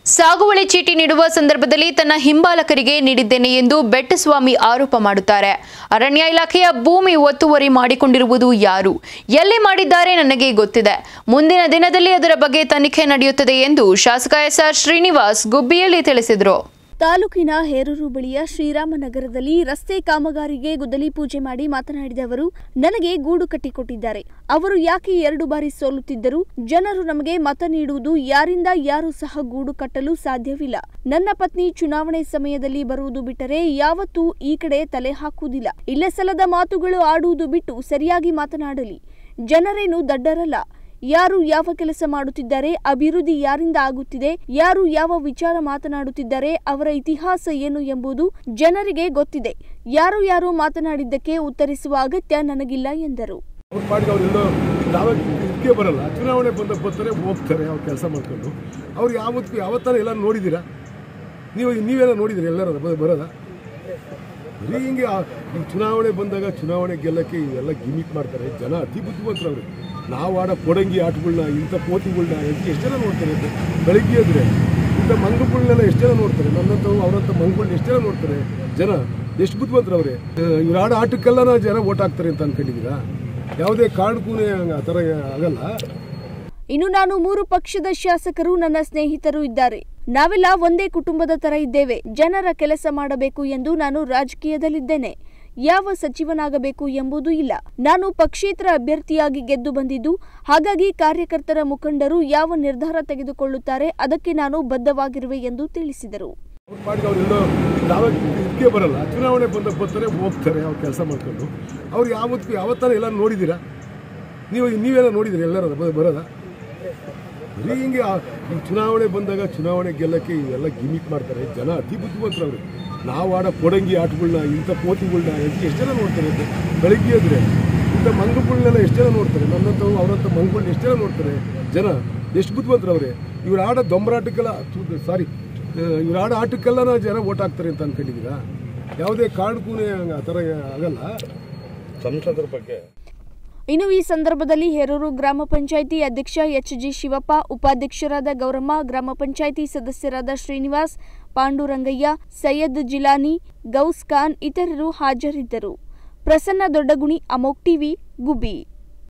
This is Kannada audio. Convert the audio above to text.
ಸಾಗುವಳಿ ಚೀಟಿ ನೀಡುವ ಸಂದರ್ಭದಲ್ಲಿ ತನ್ನ ಹಿಂಬಾಲಕರಿಗೆ ನೀಡಿದ್ದೇನೆ ಎಂದು ಬೆಟ್ಟಸ್ವಾಮಿ ಆರೋಪ ಮಾಡುತ್ತಾರೆ ಅರಣ್ಯ ಇಲಾಖೆಯ ಭೂಮಿ ಒತ್ತುವರಿ ಮಾಡಿಕೊಂಡಿರುವುದು ಯಾರು ಎಲ್ಲಿ ಮಾಡಿದ್ದಾರೆ ನನಗೆ ಗೊತ್ತಿದೆ ಮುಂದಿನ ದಿನದಲ್ಲಿ ಅದರ ಬಗ್ಗೆ ತನಿಖೆ ನಡೆಯುತ್ತದೆ ಎಂದು ಶಾಸಕ ಎಸ್ಆರ್ ಶ್ರೀನಿವಾಸ್ ಗುಬ್ಬಿಯಲ್ಲಿ ತಿಳಿಸಿದರು ತಾಲೂಕಿನ ಹೇರೂರು ಬಳಿಯ ಶ್ರೀರಾಮನಗರದಲ್ಲಿ ರಸ್ತೆ ಕಾಮಗಾರಿಗೆ ಗುದ್ದಲಿ ಪೂಜೆ ಮಾಡಿ ಮಾತನಾಡಿದ ಅವರು ನನಗೆ ಗೂಡು ಕಟ್ಟಿಕೊಟ್ಟಿದ್ದಾರೆ ಅವರು ಯಾಕೆ ಎರಡು ಬಾರಿ ಸೋಲುತ್ತಿದ್ದರು ಜನರು ನಮಗೆ ಮತ ನೀಡುವುದು ಯಾರಿಂದ ಯಾರು ಸಹ ಗೂಡು ಕಟ್ಟಲು ಸಾಧ್ಯವಿಲ್ಲ ನನ್ನ ಪತ್ನಿ ಚುನಾವಣೆ ಸಮಯದಲ್ಲಿ ಬರುವುದು ಬಿಟ್ಟರೆ ಯಾವತ್ತೂ ಈ ಕಡೆ ತಲೆ ಹಾಕುವುದಿಲ್ಲ ಇಲ್ಲ ಸಲ್ಲದ ಮಾತುಗಳು ಆಡುವುದು ಬಿಟ್ಟು ಸರಿಯಾಗಿ ಮಾತನಾಡಲಿ ಜನರೇನು ದಡ್ಡರಲ್ಲ ಯಾರು ಯಾವ ಕೆಲಸ ಮಾಡುತ್ತಿದ್ದಾರೆ ಅಭಿವೃದ್ಧಿ ಯಾರಿಂದ ಆಗುತ್ತಿದೆ ಯಾರು ಯಾವ ವಿಚಾರ ಮಾತನಾಡುತ್ತಿದ್ದಾರೆ ಅವರ ಇತಿಹಾಸ ಏನು ಎಂಬುದು ಜನರಿಗೆ ಗೊತ್ತಿದೆ ಯಾರು ಯಾರು ಮಾತನಾಡಿದ್ದಕ್ಕೆ ಉತ್ತರಿಸುವ ಅಗತ್ಯ ನನಗಿಲ್ಲ ಎಂದರು ಅವ್ರ ಪಾಡಿಗೆ ಅವರೆಲ್ಲೋ ನಾವೇ ಇದಕ್ಕೆ ಬರಲ್ಲ ಚುನಾವಣೆ ಬಂದ ಬರ್ತಾರೆ ಹೋಗ್ತಾರೆ ಅವ್ರು ಕೆಲಸ ಮಾಡ್ಕೊಂಡು ಅವ್ರು ಯಾವತ್ತೂ ಯಾವತ್ತಾರ ಎಲ್ಲ ನೋಡಿದ್ದೀರಾ ನೀವು ನೀವೆಲ್ಲ ನೋಡಿದ್ದೀರಿ ಎಲ್ಲರ ಬರೋದ ಬರೀ ಹಿಂಗೆ ಆ- ಈ ಚುನಾವಣೆ ಬಂದಾಗ ಚುನಾವಣೆ ಗೆಲ್ಲಕ್ಕೆ ಇವೆಲ್ಲ ಗಿಮಿಕ್ ಮಾಡ್ತಾರೆ ಜನ ಅತಿ ಬುದ್ಧಿವಂತರು ಅವರು ನಾವು ಆಡೋ ಕೊಡಂಗಿ ಆಟಗಳನ್ನ ಇಂಥ ಪೋತಿಗಳನ್ನ ಎಷ್ಟು ಎಷ್ಟು ಜನ ನೋಡ್ತಾರೆ ಅಂತ ಬೆಳಿಗ್ಗೆ ಎದ್ರೆ ಇಂಥ ಮಂಗಗಳನ್ನೆಲ್ಲ ಎಷ್ಟು ಜನ ನೋಡ್ತಾರೆ ನನ್ನಂಥವು ಅವರಂಥ ಮಂಗಗಳನ್ನ ಎಷ್ಟು ಜನ ನೋಡ್ತಾರೆ ಜನ ಎಷ್ಟು ಬುದ್ಧಿವಂತರು ಅವರೇ ಇವ್ರು ಆಡೋ ಆಟಕ್ಕೆಲ್ಲ ಜನ ಓಟ್ ಹಾಕ್ತಾರೆ ಅಂತ ಅನ್ಕೊಂಡಿದ್ದೀರಾ ಯಾವುದೇ ಕಾರಣಕ್ಕೂ ಆ ಥರ ಆಗಲ್ಲ ಇನ್ನು ನಾನು ಮೂರು ಪಕ್ಷದ ಶಾಸಕರು ನನ್ನ ಸ್ನೇಹಿತರು ಇದ್ದಾರೆ ನಾವೆಲ್ಲ ಒಂದೇ ಕುಟುಂಬದ ತರ ಇದ್ದೇವೆ ಜನರ ಕೆಲಸ ಮಾಡಬೇಕು ಎಂದು ನಾನು ರಾಜಕೀಯದಲ್ಲಿದ್ದೇನೆ ಯಾವ ಸಚಿವನಾಗಬೇಕು ಎಂಬುದು ಇಲ್ಲ ನಾನು ಪಕ್ಷೇತರ ಅಭ್ಯರ್ಥಿಯಾಗಿ ಗೆದ್ದು ಬಂದಿದ್ದು ಹಾಗಾಗಿ ಕಾರ್ಯಕರ್ತರ ಮುಖಂಡರು ಯಾವ ನಿರ್ಧಾರ ತೆಗೆದುಕೊಳ್ಳುತ್ತಾರೆ ಅದಕ್ಕೆ ನಾನು ಬದ್ಧವಾಗಿರುವೆ ಎಂದು ತಿಳಿಸಿದರು ಅವ್ರ ಪಾಡಿಗೆ ಅವರೆಲ್ಲೋ ನಾವೇ ಇದಕ್ಕೆ ಬರಲ್ಲ ಚುನಾವಣೆ ಬಂದ ಬರ್ತಾರೆ ಹೋಗ್ತಾರೆ ಅವ್ರು ಕೆಲಸ ಮಾಡ್ಕೊಂಡು ಅವ್ರು ಯಾವತ್ತೂ ಯಾವತ್ತಾರ ಎಲ್ಲ ನೋಡಿದ್ದೀರಾ ನೀವು ನೀವೆಲ್ಲ ನೋಡಿದ್ದೀರಿ ಎಲ್ಲರ ಬರೋದ ಬರೀ ಹಿಂಗೆ ಆ- ಈ ಚುನಾವಣೆ ಬಂದಾಗ ಚುನಾವಣೆ ಗೆಲ್ಲಕ್ಕೆ ಇವೆಲ್ಲ ಗಿಮಿಕ್ ಮಾಡ್ತಾರೆ ಜನ ಅತಿ ಬುದ್ಧಿವಂತರು ಅವರು ನಾವು ಆಡೋ ಕೊಡಂಗಿ ಆಟಗಳನ್ನ ಇಂಥ ಪೋತಿಗಳನ್ನ ಎಷ್ಟು ಎಷ್ಟು ಜನ ನೋಡ್ತಾರೆ ಅಂತ ಬೆಳಿಗ್ಗೆ ಎದ್ರೆ ಇಂಥ ಮಂಗಗಳನ್ನೆಲ್ಲ ಎಷ್ಟು ಜನ ನೋಡ್ತಾರೆ ನನ್ನಂಥವು ಅವರಂಥ ಮಂಗಗಳನ್ನ ಎಷ್ಟು ಜನ ನೋಡ್ತಾರೆ ಜನ ಎಷ್ಟು ಬುದ್ಧಿವಂತರು ಅವರೇ ಇವ್ರು ಆಡೋ ದೊಂಬರಾಟಕ್ಕೆಲ್ಲ ಸಾರಿ ಇವ್ರು ಆಡೋ ಆಟಕ್ಕೆಲ್ಲ ಜನ ಓಟ್ ಹಾಕ್ತಾರೆ ಅಂತ ಅನ್ಕೊಂಡಿದ್ದೀರಾ ಯಾವುದೇ ಕಾರಣಕ್ಕೂ ಆ ಥರ ಆಗಲ್ಲ ಸಂಸದರ ಬಗ್ಗೆ ಇನ್ನು ಈ ಸಂದರ್ಭದಲ್ಲಿ ಹೇರೂರು ಗ್ರಾಮ ಪಂಚಾಯಿತಿ ಅಧ್ಯಕ್ಷ ಎಚ್ ಜಿ ಶಿವಪ್ಪ ಉಪಾಧ್ಯಕ್ಷರಾದ ಗೌರಮ್ಮ ಗ್ರಾಮ ಪಂಚಾಯಿತಿ ಸದಸ್ಯರಾದ ಶ್ರೀನಿವಾಸ್ ಪಾಂಡುರಂಗಯ್ಯ ಸೈಯದ್ ಜಿಲಾನಿ ಗೌಸ್ ಖಾನ್ ಇತರರು ಹಾಜರಿದ್ದರು ಪ್ರಸನ್ನ ದೊಡ್ಡಗುಣಿ ಅಮೋಕ್ ಟಿವಿ ಗುಬ್ಬಿ